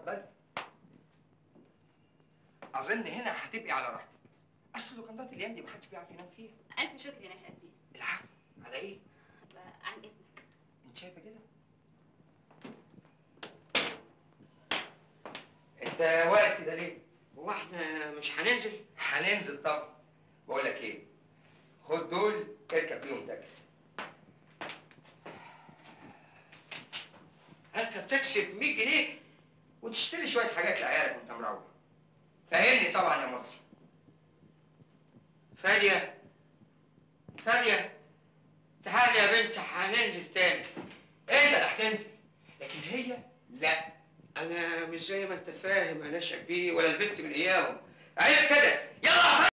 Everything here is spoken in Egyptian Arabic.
اتفضلي اظن هنا هتبقي على راحتك اصل اللوكندات الايام دي محدش بيعرف ينام فيها الف شكر يا نشأت بيه العفو على ايه عن اذنك انت شايفه كده انت واقف كده ليه هو احنا مش هننزل؟ هننزل طبعا بقول لك ايه خد دول اركب بيهم تاكسي اركب تاكسي ب 100 جنيه وتشتري شويه حاجات لعيالك وانت مروح فاهمني طبعا يا مرسي فادية فادية تعالي يا بنت هننزل تاني انت اللي هتنزل لكن هي لا انا مش زي ما انت فاهم انا شبيه ولا البنت من اياهم عيب كده يلا